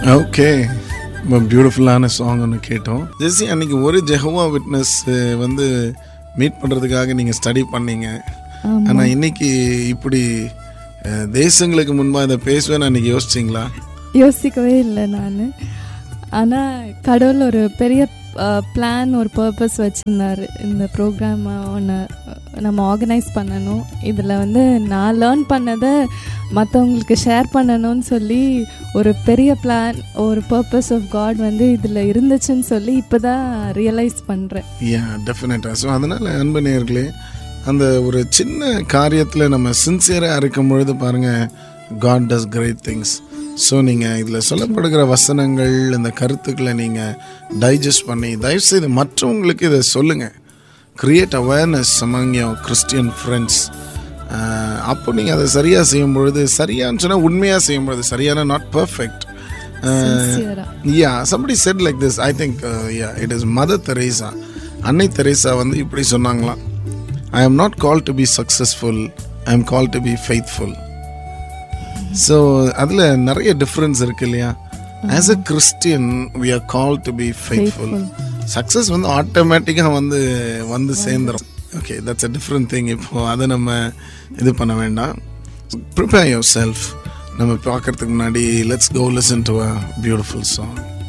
Okay ரொம்ப பியூட்டிஃபுல்லான song ஒன்று கேட்டோம் ஜெஸ்ஸி அன்னைக்கு ஒரு ஜெஹவா விட்னஸ் வந்து மீட் பண்ணுறதுக்காக நீங்கள் ஸ்டடி பண்ணீங்க ஆமா. ஆனால் இன்னைக்கு இப்படி அஹ், தேசங்களுக்கு முன்பாக இதை பேசுவேன்னு அன்னைக்கு யோசிச்சிங்களா யோசிக்கவே இல்லை நான் ஆனால் கடவுள் ஒரு பெரிய பிளான் ஒரு பர்பஸ் வச்சுருந்தாரு இந்த ப்ரோக்ராம் ஒன்று நம்ம ஆர்கனைஸ் பண்ணணும் இதில் வந்து நான் லேர்ன் பண்ணதை மற்றவங்களுக்கு ஷேர் பண்ணணும்னு சொல்லி ஒரு பெரிய பிளான் ஒரு பர்பஸ் ஆஃப் காட் வந்து இதில் இருந்துச்சுன்னு சொல்லி இப்போ தான் ரியலைஸ் பண்ணுறேன் யா டெஃபினட்டாக ஸோ அதனால் அன்பு நேயர்களே அந்த ஒரு சின்ன காரியத்தில் நம்ம சின்சியராக இருக்கும் பொழுது பாருங்கள் God does great things so நீங்கள் இதில் சொல்லப்படுகிற வசனங்கள் இந்த கருத்துக்களை நீங்கள் டைஜஸ்ட் பண்ணி தயவுசெய்து மற்றவங்களுக்கு இதை சொல்லுங்கள் create awareness among your Christian friends அப்போ நீங்கள் அதை சரியாக செய்யும் பொழுது சரியான்னு சொன்னால் உண்மையாக செய்யும் பொழுது சரியான நாட் பர்ஃபெக்ட் சின்சியராக yeah somebody said like this i think uh, yeah it is mother teresa அன்னை தெரேசா வந்து இப்படி சொன்னாங்களாம் I am not called to be successful i am called to be faithful so அதில் நிறைய டிஃப்ரென்ஸ் இருக்கு இல்லையா as a Christian we are call to be faithful success வந்து ஆட்டோமேட்டிக்காக வந்து வந்து சேர்ந்துடும் okay that's a different thing இப்போ அதை நம்ம இது பண்ண வேண்டாம் ப்ரிப்பேர் யுவர் செல்ஃப் நம்ம பார்க்கறதுக்கு முன்னாடி let's go listen to a beautiful song